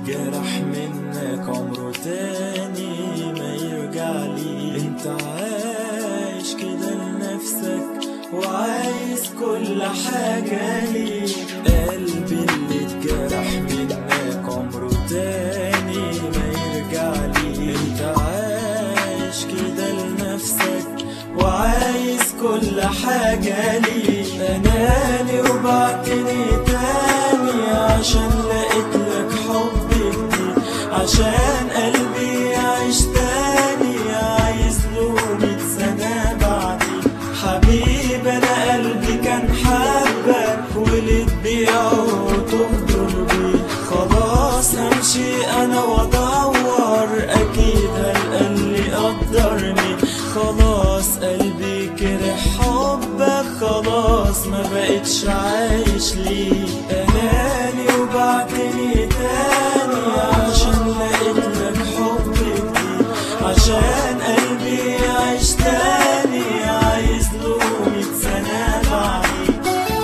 اتجرح منك عمره تاني ما يرجع لي انت عايش كده لنفسك وعايز كل حاجة ليك قلبي اللي اتجرح منك عمره تاني ما يرجع لي انت عايش كده لنفسك وعايز كل حاجة ليك اناني وبعتني تاني عشان لقيت لك حب جديد عشان قلبي يعيش تاني عايز له مية سنة بعدي حبيب انا قلبي كان حبك ولد بيعه وتغدر بيه خلاص همشي انا وادور اكيد هلقى اللي قدرني خلاص قلبي كره حبك خلاص ما بقتش عايش ليه اناني وبعتني تاني عشان لقيت لك حب جديد عشان قلبي يعيش تاني عايز له مية سنة بعدي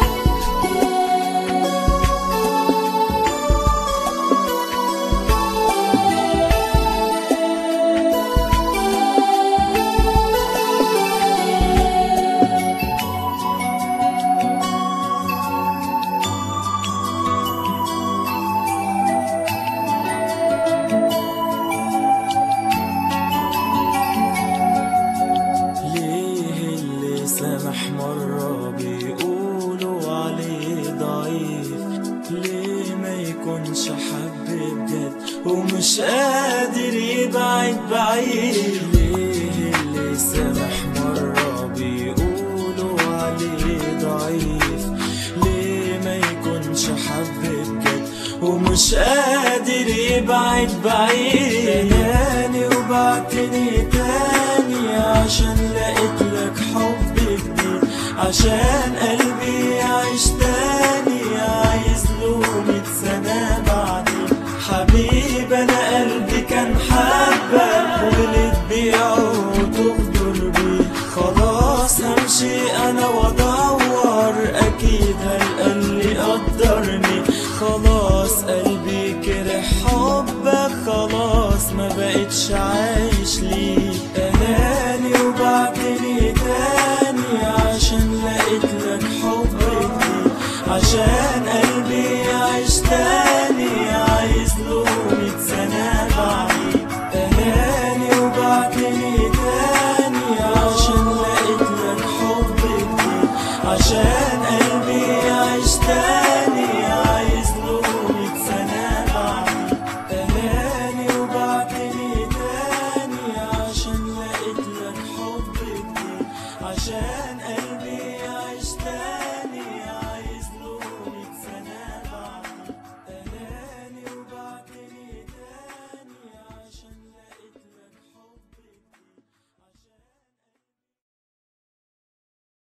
ليه اللي سامح مرة بيقولوا عليه ضعيف ليه ما يكونش حب بجد ومش قادر يبعد بعيد ليه اللي سامح مرة بيقولوا عليه ضعيف ليه ما يكونش حب بجد ومش قادر يبعد بعيد اناني وبعتني تاني عشان لقيت لك حب جديد عشان قلبي يعيش تاني عايز له مية سنة بعدي حبيب انا قلبي كان حبك ولد بيعه وتغدر بيه خلاص همشي انا وادور اكيد هلقى اللي قدرني خلاص قلبي كره حبك خلاص ما بقتش عايش ليه اناني وبعتني تاني عشان لقيت لك حب جديد عشان قلبي يعيش تاني عايز له مية سنة بعدي اناني وبعتني تاني عشان لقيت لك حب جديد عشان